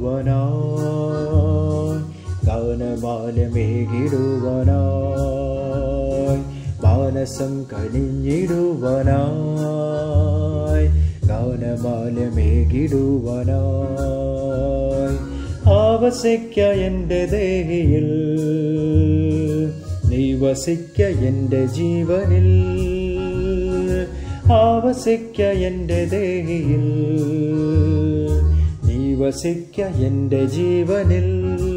ഗാനമാലമേകിടുവാനായി മാനസം കനിഞ്ഞിടുവാനായി ഗാനമാലമേകിടുവാനായി ആവസിക്ക എൻ്റെ ദേഹിയിൽ നീ വസിക്ക എൻ്റെ ജീവനിൽ ആവസിക്ക എൻ്റെ ദേഹിയിൽ നീ വസിക്ക എൻ്റെ ജീവനിൽ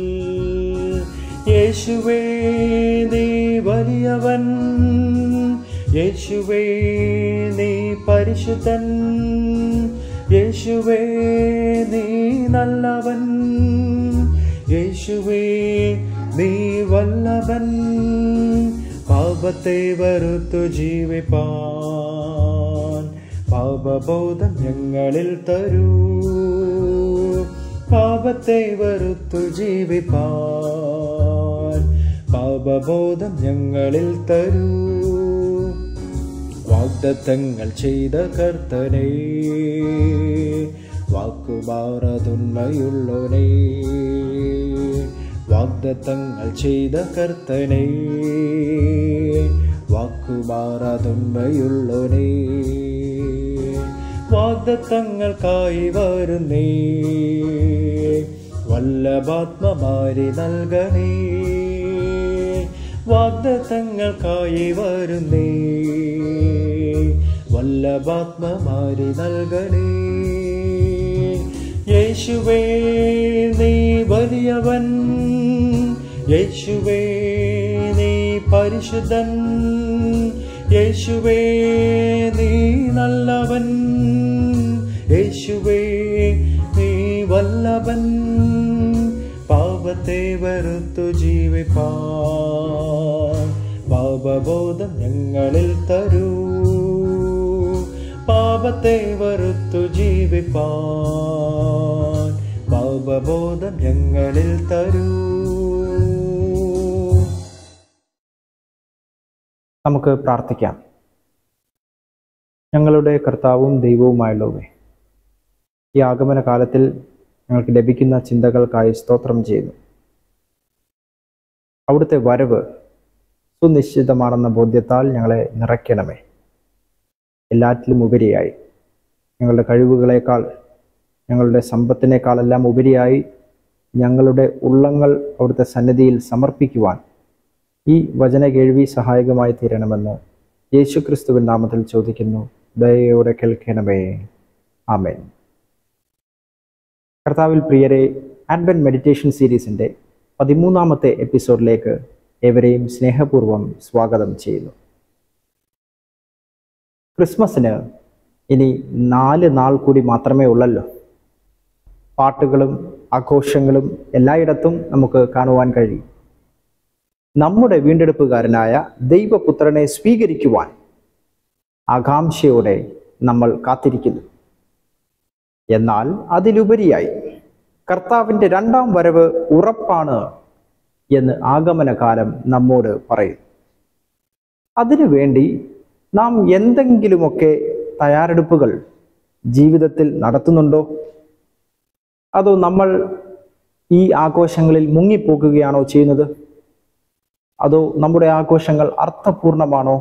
യേശുവേ നീ വലിയവൻ യേശുവേ നീ പരിശുദ്ധൻ യേശുവേ നീ നല്ലവൻ യേശുവേ നീ വല്ലവൻ പാപത്തെ വെറുത്തു ജീവിപ്പാൻ പാപബോധം ഞങ്ങളിൽ തരൂ പാപത്തെ വെറുത്തു ജീവിപ്പാൻ പാപബോധം ഞങ്ങളിൽ തരൂ വാഗ്ദത്തങ്ങൾ ചെയ്ത കർത്തനെ വാക്കുമാറതുന്മയുള്ളോനെ വാഗ്ദത്തങ്ങൾ ചെയ്ത കർത്തനെ വാക്കുമാറതുന്മയുള്ളോനെ വാഗ്ദത്തങ്ങൾക്കായി വരുന്നേ വല്ലഭാത്മമാരി നൽകണേ വാഗ്ദത്തങ്ങൾക്കായി വരുന്നേ വല്ലഭാത്മമാരി നൽകണേ യേശുവേ നീ വലിയവൻ യേശുവേ നീ പരിശുദ്ധൻ യേശുവേ നീ നല്ലവൻ യേശുവേ നീ വല്ലവൻ പാപത്തെ വെറുത്തു ജീവിപ്പാൻ പാപബോധം ഞങ്ങളിൽ തരൂ പാപത്തെ വെറുത്തു ജീവിപ്പാൻ പാപബോധം ഞങ്ങളിൽ തരൂ നമുക്ക് പ്രാർത്ഥിക്കാം ഞങ്ങളുടെ കർത്താവും ദൈവവുമായുള്ളവേ ഈ ആഗമന കാലത്തിൽ ഞങ്ങൾക്ക് ലഭിക്കുന്ന ചിന്തകൾക്കായി സ്തോത്രം ചെയ്യുന്നു അവിടുത്തെ വരവ് സുനിശ്ചിതമാണെന്ന ബോധ്യത്താൽ ഞങ്ങളെ നിറയ്ക്കണമേ എല്ലാറ്റിലും ഉപരിയായി ഞങ്ങളുടെ കഴിവുകളേക്കാൾ ഞങ്ങളുടെ സമ്പത്തിനേക്കാളെല്ലാം ഉപരിയായി ഞങ്ങളുടെ ഉള്ളങ്ങൾ അവിടുത്തെ സന്നിധിയിൽ സമർപ്പിക്കുവാൻ ഈ വചന കേൾവി സഹായകമായി തീരണമെന്ന് യേശുക്രിസ്തുവിൻ നാമത്തിൽ ചോദിക്കുന്നു ദയയോടെ കേൾക്കണമേ ആമേൻ കർത്താവിൽ പ്രിയരെ ആഡ്വൻ മെഡിറ്റേഷൻ സീരീസിൻ്റെ പതിമൂന്നാമത്തെ എപ്പിസോഡിലേക്ക് ഏവരെയും സ്നേഹപൂർവ്വം സ്വാഗതം ചെയ്യുന്നു ക്രിസ്മസിന് ഇനി നാല് നാൾ കൂടി മാത്രമേ ഉള്ളല്ലോ പാട്ടുകളും ആഘോഷങ്ങളും എല്ലായിടത്തും നമുക്ക് കാണുവാൻ കഴിയും നമ്മുടെ വീണ്ടെടുപ്പുകാരനായ ദൈവപുത്രനെ സ്വീകരിക്കുവാൻ ആകാംക്ഷയോടെ നമ്മൾ കാത്തിരിക്കുന്നു എന്നാൽ അതിലുപരിയായി കർത്താവിൻ്റെ രണ്ടാം വരവ് ഉറപ്പാണ് എന്ന് ആഗമനകാലം നമ്മോട് പറയും അതിനുവേണ്ടി നാം എന്തെങ്കിലുമൊക്കെ തയ്യാറെടുപ്പുകൾ ജീവിതത്തിൽ നടത്തുന്നുണ്ടോ അതോ നമ്മൾ ഈ ആഘോഷങ്ങളിൽ മുങ്ങിപ്പോകുകയാണോ ചെയ്യുന്നത് അതോ നമ്മുടെ ആഘോഷങ്ങൾ അർത്ഥപൂർണമാണോ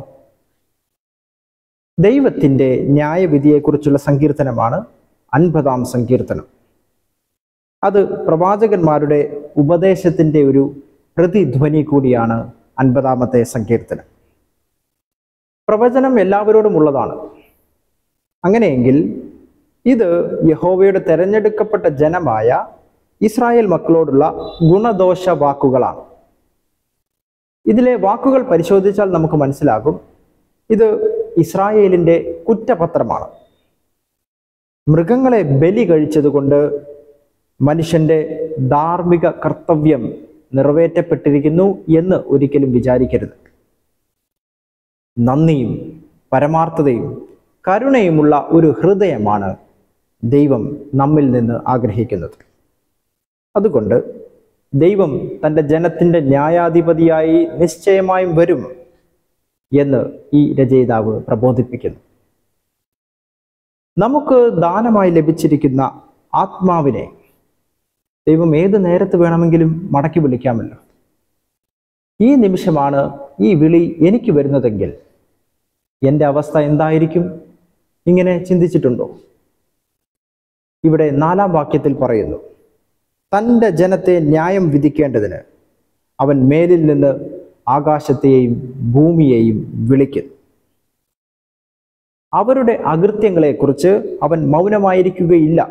ദൈവത്തിൻ്റെ ന്യായവിധിയെക്കുറിച്ചുള്ള സങ്കീർത്തനമാണ് അൻപതാം സങ്കീർത്തനം അത് പ്രവാചകന്മാരുടെ ഉപദേശത്തിൻ്റെ ഒരു പ്രതിധ്വനി കൂടിയാണ് അൻപതാമത്തെ സങ്കീർത്തനം പ്രവചനം എല്ലാവരോടും ഉള്ളതാണ് അങ്ങനെയെങ്കിൽ ഇത് യഹോവയുടെ തെരഞ്ഞെടുക്കപ്പെട്ട ജനമായ ഇസ്രായേൽ മക്കളോടുള്ള ഗുണദോഷ വാക്കുകളാണ് ഇതിലെ വാക്കുകൾ പരിശോധിച്ചാൽ നമുക്ക് മനസ്സിലാകും ഇത് ഇസ്രായേലിൻ്റെ കുറ്റപത്രമാണ് മൃഗങ്ങളെ ബലി കഴിച്ചതുകൊണ്ട് മനുഷ്യന്റെ ധാർമ്മിക കർത്തവ്യം നിറവേറ്റപ്പെട്ടിരിക്കുന്നു എന്ന് ഒരിക്കലും വിചാരിക്കരുത് നന്ദിയും പരമാർത്ഥതയും കരുണയുമുള്ള ഒരു ഹൃദയമാണ് ദൈവം നമ്മിൽ നിന്ന് ആഗ്രഹിക്കുന്നത് അതുകൊണ്ട് ദൈവം തൻ്റെ ജനത്തിൻ്റെ ന്യായാധിപതിയായി നിശ്ചയമായും വരും എന്ന് ഈ രചയിതാവ് പ്രബോധിപ്പിക്കുന്നു നമുക്ക് ദാനമായി ലഭിച്ചിരിക്കുന്ന ആത്മാവിനെ ദൈവം ഏത് നേരത്ത് വേണമെങ്കിലും മടക്കി വിളിക്കാമല്ലോ ഈ നിമിഷമാണ് ഈ വിളി എനിക്ക് വരുന്നതെങ്കിൽ എൻ്റെ അവസ്ഥ എന്തായിരിക്കും ഇങ്ങനെ ചിന്തിച്ചിട്ടുണ്ടോ ഇവിടെ നാലാം വാക്യത്തിൽ പറയുന്നു തൻ്റെ ജനത്തെ ന്യായം വിധിക്കേണ്ടതിന് അവൻ മേലിൽ നിന്ന് ആകാശത്തെയും ഭൂമിയെയും വിളിക്കുന്നു അവരുടെ അകൃത്യങ്ങളെക്കുറിച്ച് അവൻ മൗനമായിരിക്കുകയില്ല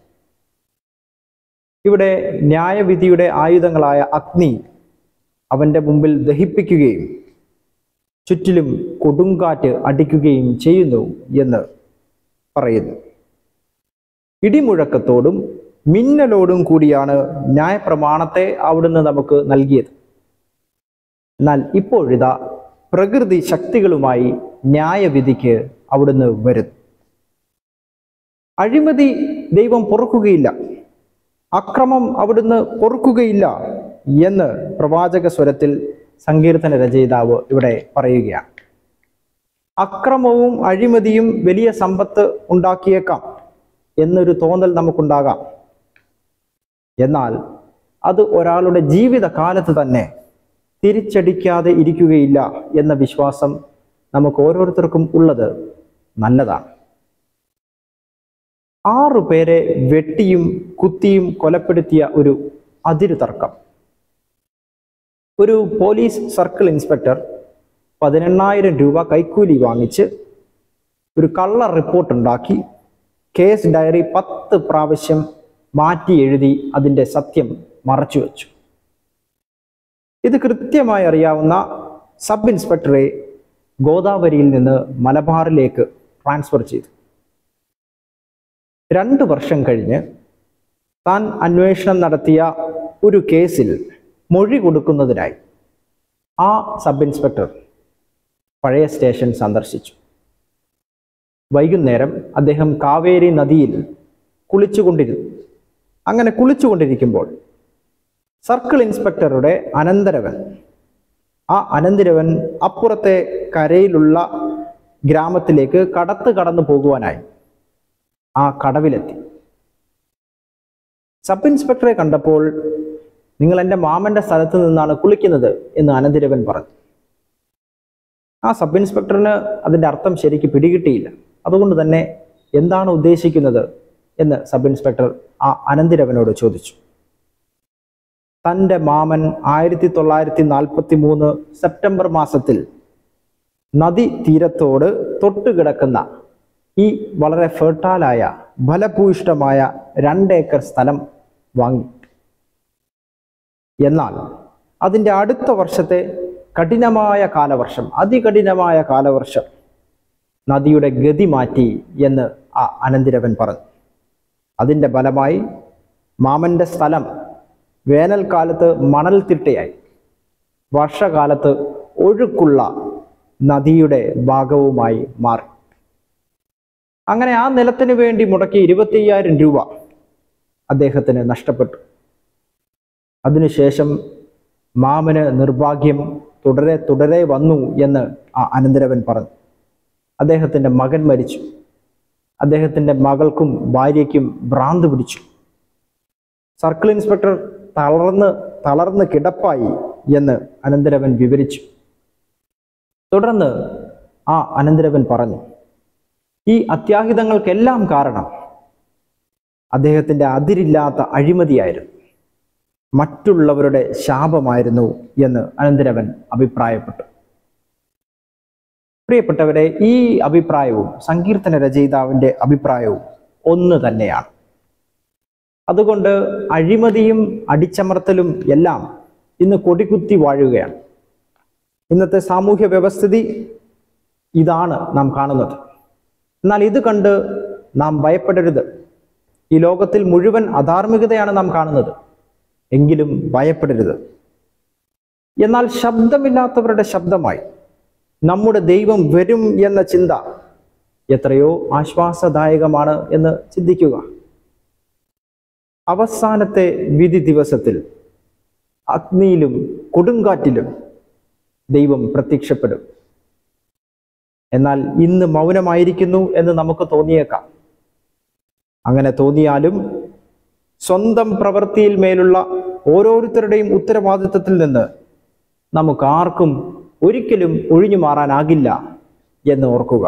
ഇവിടെ ന്യായവിധിയുടെ ആയുധങ്ങളായ അഗ്നി അവന്റെ മുമ്പിൽ ദഹിപ്പിക്കുകയും ചുറ്റിലും കൊടുങ്കാറ്റ് അടിക്കുകയും ചെയ്യുന്നു എന്ന് പറയുന്നു ഇടിമുഴക്കത്തോടും മിന്നലോടും കൂടിയാണ് ന്യായപ്രമാണത്തെ അവിടുന്ന് നമുക്ക് നൽകിയത് എന്നാൽ ഇപ്പോഴിതാ പ്രകൃതി ശക്തികളുമായി ന്യായവിധിക്ക് അവിടുന്ന് വരുന്നു അഴിമതി ദൈവം പൊറുക്കുകയില്ല അക്രമം അവിടുന്ന് പൊറുക്കുകയില്ല എന്ന് പ്രവാചക സ്വരത്തിൽ സങ്കീർത്തന രചയിതാവ് ഇവിടെ പറയുകയാണ് അക്രമവും അഴിമതിയും വലിയ സമ്പത്ത് ഉണ്ടാക്കിയേക്കാം എന്നൊരു തോന്നൽ നമുക്കുണ്ടാകാം എന്നാൽ അത് ഒരാളുടെ ജീവിതകാലത്ത് തന്നെ തിരിച്ചടിക്കാതെ ഇരിക്കുകയില്ല എന്ന വിശ്വാസം നമുക്ക് ഓരോരുത്തർക്കും ഉള്ളത് നല്ലതാണ് ആറു പേരെ വെട്ടിയും കുത്തിയും കൊലപ്പെടുത്തിയ ഒരു അതിരു തർക്കം ഒരു പോലീസ് സർക്കിൾ ഇൻസ്പെക്ടർ പതിനെണ്ണായിരം രൂപ കൈക്കൂലി വാങ്ങിച്ച് ഒരു കള്ള റിപ്പോർട്ട് ഉണ്ടാക്കി കേസ് ഡയറി പത്ത് പ്രാവശ്യം മാറ്റി എഴുതി അതിൻ്റെ സത്യം മറച്ചു വെച്ചു ഇത് കൃത്യമായി അറിയാവുന്ന സബ് ഇൻസ്പെക്ടറെ ഗോദാവരിയിൽ നിന്ന് മലബാറിലേക്ക് ട്രാൻസ്ഫർ ചെയ്തു രണ്ട് വർഷം കഴിഞ്ഞ് താൻ അന്വേഷണം നടത്തിയ ഒരു കേസിൽ മൊഴി കൊടുക്കുന്നതിനായി ആ സബ് ഇൻസ്പെക്ടർ പഴയ സ്റ്റേഷൻ സന്ദർശിച്ചു വൈകുന്നേരം അദ്ദേഹം കാവേരി നദിയിൽ കുളിച്ചുകൊണ്ടിരുന്നു അങ്ങനെ കുളിച്ചുകൊണ്ടിരിക്കുമ്പോൾ സർക്കിൾ ഇൻസ്പെക്ടറുടെ അനന്തരവൻ ആ അനന്തരവൻ അപ്പുറത്തെ കരയിലുള്ള ഗ്രാമത്തിലേക്ക് കടത്ത് കടന്നു പോകുവാനായി ആ കടവിലെത്തി സബ് ഇൻസ്പെക്ടറെ കണ്ടപ്പോൾ നിങ്ങൾ എൻ്റെ മാമന്റെ സ്ഥലത്ത് നിന്നാണ് കുളിക്കുന്നത് എന്ന് അനന്തിരവൻ പറഞ്ഞു ആ സബ് ഇൻസ്പെക്ടറിന് അതിൻ്റെ അർത്ഥം ശരിക്ക് പിടികിട്ടിയില്ല അതുകൊണ്ട് തന്നെ എന്താണ് ഉദ്ദേശിക്കുന്നത് എന്ന് സബ് ഇൻസ്പെക്ടർ ആ അനന്തിരവനോട് ചോദിച്ചു തൻ്റെ മാമൻ ആയിരത്തി തൊള്ളായിരത്തി നാൽപ്പത്തി മൂന്ന് സെപ്റ്റംബർ മാസത്തിൽ നദി തീരത്തോട് തൊട്ടുകിടക്കുന്ന ഈ വളരെ ഫെർട്ടാലായ ഫലഭൂയിഷ്ടമായ രണ്ടേക്കർ സ്ഥലം വാങ്ങി എന്നാൽ അതിൻ്റെ അടുത്ത വർഷത്തെ കഠിനമായ കാലവർഷം അതികഠിനമായ കാലവർഷം നദിയുടെ ഗതി മാറ്റി എന്ന് ആ അനന്തിരവൻ പറഞ്ഞു അതിൻ്റെ ഫലമായി മാമൻ്റെ സ്ഥലം വേനൽക്കാലത്ത് മണൽത്തിട്ടയായി വർഷകാലത്ത് ഒഴുക്കുള്ള നദിയുടെ ഭാഗവുമായി മാറി അങ്ങനെ ആ നിലത്തിന് വേണ്ടി മുടക്കി ഇരുപത്തിയ്യായിരം രൂപ അദ്ദേഹത്തിന് നഷ്ടപ്പെട്ടു അതിനുശേഷം മാമന് നിർഭാഗ്യം തുടരെ തുടരെ വന്നു എന്ന് ആ അനന്തരവൻ പറഞ്ഞു അദ്ദേഹത്തിൻ്റെ മകൻ മരിച്ചു അദ്ദേഹത്തിൻ്റെ മകൾക്കും ഭാര്യയ്ക്കും ഭ്രാന്ത് പിടിച്ചു സർക്കിൾ ഇൻസ്പെക്ടർ തളർന്ന് തളർന്ന് കിടപ്പായി എന്ന് അനന്തരവൻ വിവരിച്ചു തുടർന്ന് ആ അനന്തരവൻ പറഞ്ഞു ഈ അത്യാഹിതങ്ങൾക്കെല്ലാം കാരണം അദ്ദേഹത്തിൻ്റെ അതിരില്ലാത്ത അഴിമതിയായിരുന്നു മറ്റുള്ളവരുടെ ശാപമായിരുന്നു എന്ന് അനന്തരവൻ അഭിപ്രായപ്പെട്ടു പ്രിയപ്പെട്ടവരെ ഈ അഭിപ്രായവും സങ്കീർത്തന രചയിതാവിൻ്റെ അഭിപ്രായവും ഒന്ന് തന്നെയാണ് അതുകൊണ്ട് അഴിമതിയും അടിച്ചമർത്തലും എല്ലാം ഇന്ന് കൊടികുത്തി വാഴുകയാണ് ഇന്നത്തെ സാമൂഹ്യ വ്യവസ്ഥിതി ഇതാണ് നാം കാണുന്നത് എന്നാൽ ഇത് കണ്ട് നാം ഭയപ്പെടരുത് ഈ ലോകത്തിൽ മുഴുവൻ അധാർമികതയാണ് നാം കാണുന്നത് എങ്കിലും ഭയപ്പെടരുത് എന്നാൽ ശബ്ദമില്ലാത്തവരുടെ ശബ്ദമായി നമ്മുടെ ദൈവം വരും എന്ന ചിന്ത എത്രയോ ആശ്വാസദായകമാണ് എന്ന് ചിന്തിക്കുക അവസാനത്തെ വിധി ദിവസത്തിൽ അഗ്നിയിലും കൊടുങ്കാറ്റിലും ദൈവം പ്രത്യക്ഷപ്പെടും എന്നാൽ ഇന്ന് മൗനമായിരിക്കുന്നു എന്ന് നമുക്ക് തോന്നിയേക്കാം അങ്ങനെ തോന്നിയാലും സ്വന്തം പ്രവൃത്തിയിൽ മേലുള്ള ഓരോരുത്തരുടെയും ഉത്തരവാദിത്വത്തിൽ നിന്ന് നമുക്ക് ആർക്കും ഒരിക്കലും ഒഴിഞ്ഞു മാറാനാകില്ല എന്ന് ഓർക്കുക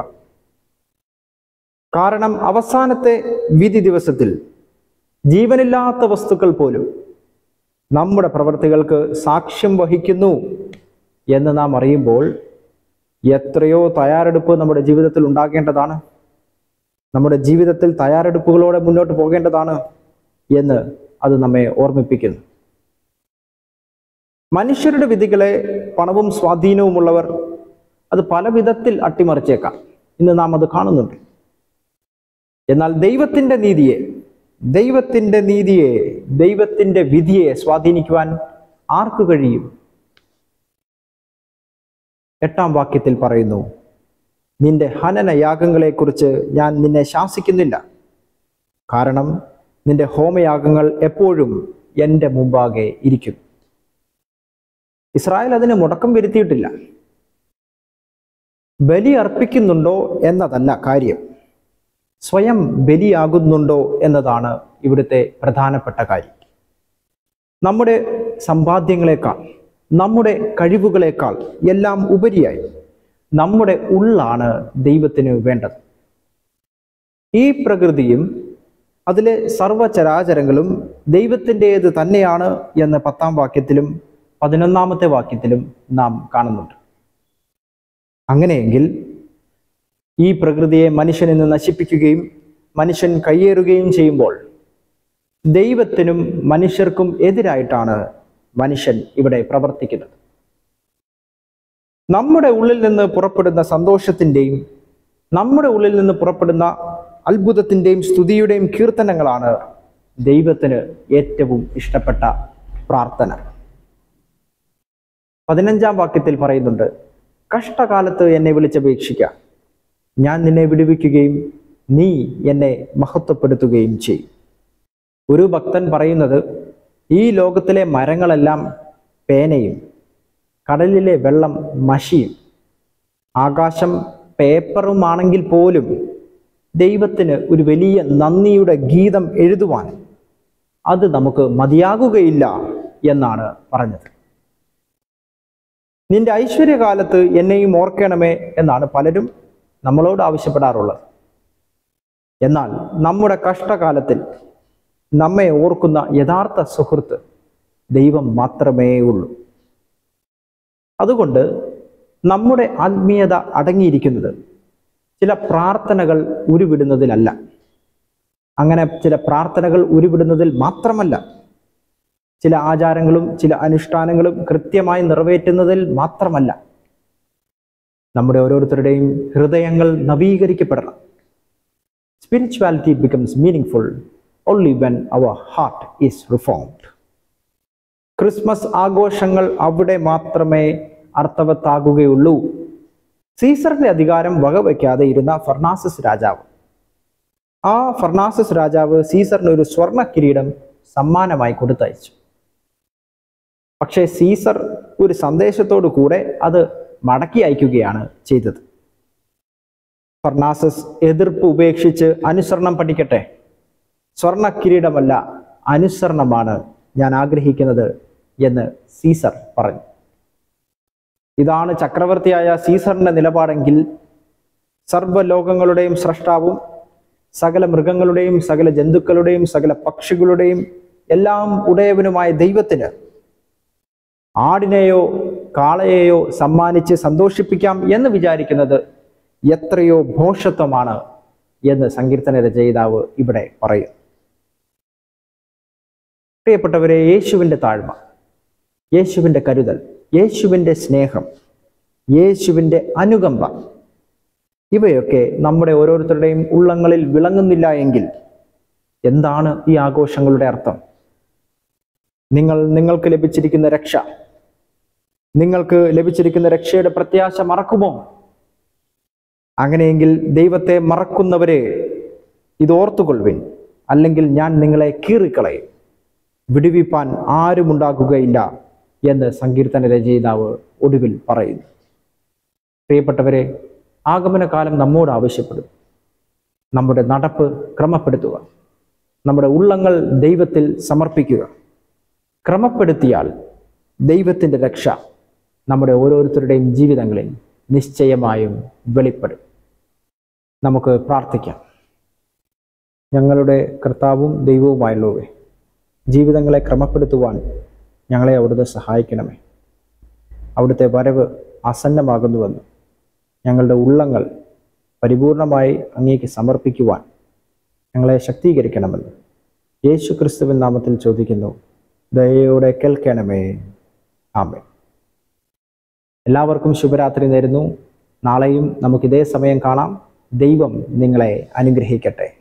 കാരണം അവസാനത്തെ വിധി ദിവസത്തിൽ ജീവനില്ലാത്ത വസ്തുക്കൾ പോലും നമ്മുടെ പ്രവൃത്തികൾക്ക് സാക്ഷ്യം വഹിക്കുന്നു എന്ന് നാം അറിയുമ്പോൾ എത്രയോ തയ്യാറെടുപ്പ് നമ്മുടെ ജീവിതത്തിൽ ഉണ്ടാകേണ്ടതാണ് നമ്മുടെ ജീവിതത്തിൽ തയ്യാറെടുപ്പുകളോടെ മുന്നോട്ട് പോകേണ്ടതാണ് എന്ന് അത് നമ്മെ ഓർമ്മിപ്പിക്കുന്നു മനുഷ്യരുടെ വിധികളെ പണവും സ്വാധീനവുമുള്ളവർ അത് പല വിധത്തിൽ അട്ടിമറിച്ചേക്കാം ഇന്ന് നാം അത് കാണുന്നുണ്ട് എന്നാൽ ദൈവത്തിൻ്റെ നീതിയെ ദൈവത്തിൻ്റെ നീതിയെ ദൈവത്തിൻ്റെ വിധിയെ സ്വാധീനിക്കുവാൻ ആർക്ക് കഴിയും എട്ടാം വാക്യത്തിൽ പറയുന്നു നിന്റെ ഹനന യാഗങ്ങളെക്കുറിച്ച് ഞാൻ നിന്നെ ശാസിക്കുന്നില്ല കാരണം നിന്റെ ഹോമയാഗങ്ങൾ എപ്പോഴും എൻ്റെ മുമ്പാകെ ഇരിക്കും ഇസ്രായേൽ അതിന് മുടക്കം വരുത്തിയിട്ടില്ല ബലി അർപ്പിക്കുന്നുണ്ടോ എന്നതല്ല കാര്യം സ്വയം ബലിയാകുന്നുണ്ടോ എന്നതാണ് ഇവിടുത്തെ പ്രധാനപ്പെട്ട കാര്യം നമ്മുടെ സമ്പാദ്യങ്ങളെക്കാൾ നമ്മുടെ കഴിവുകളെക്കാൾ എല്ലാം ഉപരിയായി നമ്മുടെ ഉള്ളാണ് ദൈവത്തിന് വേണ്ടത് ഈ പ്രകൃതിയും അതിലെ സർവചരാചരങ്ങളും ദൈവത്തിൻ്റേത് തന്നെയാണ് എന്ന് പത്താം വാക്യത്തിലും പതിനൊന്നാമത്തെ വാക്യത്തിലും നാം കാണുന്നുണ്ട് അങ്ങനെയെങ്കിൽ ഈ പ്രകൃതിയെ മനുഷ്യൻ ഇന്ന് നശിപ്പിക്കുകയും മനുഷ്യൻ കയ്യേറുകയും ചെയ്യുമ്പോൾ ദൈവത്തിനും മനുഷ്യർക്കും എതിരായിട്ടാണ് മനുഷ്യൻ ഇവിടെ പ്രവർത്തിക്കുന്നത് നമ്മുടെ ഉള്ളിൽ നിന്ന് പുറപ്പെടുന്ന സന്തോഷത്തിൻ്റെയും നമ്മുടെ ഉള്ളിൽ നിന്ന് പുറപ്പെടുന്ന അത്ഭുതത്തിൻ്റെയും സ്തുതിയുടെയും കീർത്തനങ്ങളാണ് ദൈവത്തിന് ഏറ്റവും ഇഷ്ടപ്പെട്ട പ്രാർത്ഥന പതിനഞ്ചാം വാക്യത്തിൽ പറയുന്നുണ്ട് കഷ്ടകാലത്ത് എന്നെ വിളിച്ചപേക്ഷിക്കുക ഞാൻ നിന്നെ വിടുവിക്കുകയും നീ എന്നെ മഹത്വപ്പെടുത്തുകയും ചെയ്യും ഒരു ഭക്തൻ പറയുന്നത് ഈ ലോകത്തിലെ മരങ്ങളെല്ലാം പേനയും കടലിലെ വെള്ളം മഷിയും ആകാശം പേപ്പറുമാണെങ്കിൽ പോലും ദൈവത്തിന് ഒരു വലിയ നന്ദിയുടെ ഗീതം എഴുതുവാൻ അത് നമുക്ക് മതിയാകുകയില്ല എന്നാണ് പറഞ്ഞത് നിന്റെ ഐശ്വര്യകാലത്ത് എന്നെയും ഓർക്കണമേ എന്നാണ് പലരും നമ്മളോട് ആവശ്യപ്പെടാറുള്ളത് എന്നാൽ നമ്മുടെ കഷ്ടകാലത്തിൽ നമ്മെ ഓർക്കുന്ന യഥാർത്ഥ സുഹൃത്ത് ദൈവം മാത്രമേ ഉള്ളൂ അതുകൊണ്ട് നമ്മുടെ ആത്മീയത അടങ്ങിയിരിക്കുന്നത് ചില പ്രാർത്ഥനകൾ ഉരുവിടുന്നതിലല്ല അങ്ങനെ ചില പ്രാർത്ഥനകൾ ഉരുവിടുന്നതിൽ മാത്രമല്ല ചില ആചാരങ്ങളും ചില അനുഷ്ഠാനങ്ങളും കൃത്യമായി നിറവേറ്റുന്നതിൽ മാത്രമല്ല നമ്മുടെ ഓരോരുത്തരുടെയും ഹൃദയങ്ങൾ നവീകരിക്കപ്പെടണം spirituality becomes meaningful only when our heart is reformed Christmas ആഘോഷങ്ങൾ അവിടെ മാത്രമേ അർത്ഥവത്താകുകയുള്ളൂ സീസറിന്റെ അധികാരം വകവയ്ക്കാതെ ഇരുന്ന ഫർണാസിസ് രാജാവ് ആ ഫർണാസിസ് രാജാവ് സീസറിന് ഒരു സ്വർണ്ണ കിരീടം സമ്മാനമായി കൊടുത്തയച്ചു പക്ഷേ സീസർ ഒരു സന്ദേശത്തോടു കൂടെ അത് മടക്കി അയക്കുകയാണ് ചെയ്തത് ഫർണാസസ് എതിർപ്പ് ഉപേക്ഷിച്ച് അനുസരണം പഠിക്കട്ടെ സ്വർണ്ണ കിരീടമല്ല അനുസരണമാണ് ഞാൻ ആഗ്രഹിക്കുന്നത് എന്ന് സീസർ പറഞ്ഞു ഇതാണ് ചക്രവർത്തിയായ സീസറിന്റെ നിലപാടെങ്കിൽ സർവ്വലോകങ്ങളുടെയും സ്രഷ്ടാവും സകല മൃഗങ്ങളുടെയും സകല ജന്തുക്കളുടെയും സകല പക്ഷികളുടെയും എല്ലാം ഉടയവനുമായ ദൈവത്തിന് ആടിനെയോ കാളയെയോ സമ്മാനിച്ച് സന്തോഷിപ്പിക്കാം എന്ന് വിചാരിക്കുന്നത് എത്രയോ ഭോഷത്വമാണ് എന്ന് സങ്കീർത്തന രചയിതാവ് ഇവിടെ പറയും പ്രിയപ്പെട്ടവരെ യേശുവിൻ്റെ താഴ്മ യേശുവിൻ്റെ കരുതൽ യേശുവിൻ്റെ സ്നേഹം യേശുവിൻ്റെ അനുകമ്പ ഇവയൊക്കെ നമ്മുടെ ഓരോരുത്തരുടെയും ഉള്ളങ്ങളിൽ വിളങ്ങുന്നില്ല എങ്കിൽ എന്താണ് ഈ ആഘോഷങ്ങളുടെ അർത്ഥം നിങ്ങൾ നിങ്ങൾക്ക് ലഭിച്ചിരിക്കുന്ന രക്ഷ നിങ്ങൾക്ക് ലഭിച്ചിരിക്കുന്ന രക്ഷയുടെ പ്രത്യാശ മറക്കുമോ അങ്ങനെയെങ്കിൽ ദൈവത്തെ മറക്കുന്നവരെ ഇത് ഓർത്തുകൊള്ളുവിൻ അല്ലെങ്കിൽ ഞാൻ നിങ്ങളെ കീറിക്കളയും വിടുവിപ്പാൻ ആരുമുണ്ടാകുകയില്ല എന്ന് സങ്കീർത്തന രചയിതാവ് ഒടുവിൽ പറയുന്നു പ്രിയപ്പെട്ടവരെ ആഗമനകാലം നമ്മോട് ആവശ്യപ്പെടും നമ്മുടെ നടപ്പ് ക്രമപ്പെടുത്തുക നമ്മുടെ ഉള്ളങ്ങൾ ദൈവത്തിൽ സമർപ്പിക്കുക ക്രമപ്പെടുത്തിയാൽ ദൈവത്തിൻ്റെ രക്ഷ നമ്മുടെ ഓരോരുത്തരുടെയും ജീവിതങ്ങളിൽ നിശ്ചയമായും വെളിപ്പെടും നമുക്ക് പ്രാർത്ഥിക്കാം ഞങ്ങളുടെ കർത്താവും ദൈവവുമായുള്ളവേ ജീവിതങ്ങളെ ക്രമപ്പെടുത്തുവാൻ ഞങ്ങളെ അവിടുത്തെ സഹായിക്കണമേ അവിടുത്തെ വരവ് ആസന്നമാകുന്നുവെന്ന് ഞങ്ങളുടെ ഉള്ളങ്ങൾ പരിപൂർണമായി അങ്ങേക്ക് സമർപ്പിക്കുവാൻ ഞങ്ങളെ ശക്തീകരിക്കണമെന്ന് യേശു ക്രിസ്തുവിൻ നാമത്തിൽ ചോദിക്കുന്നു ദയയോടെ കേൾക്കണമേ ആമേ എല്ലാവർക്കും ശുഭരാത്രി നേരുന്നു നാളെയും നമുക്ക് ഇതേ സമയം കാണാം ദൈവം നിങ്ങളെ അനുഗ്രഹിക്കട്ടെ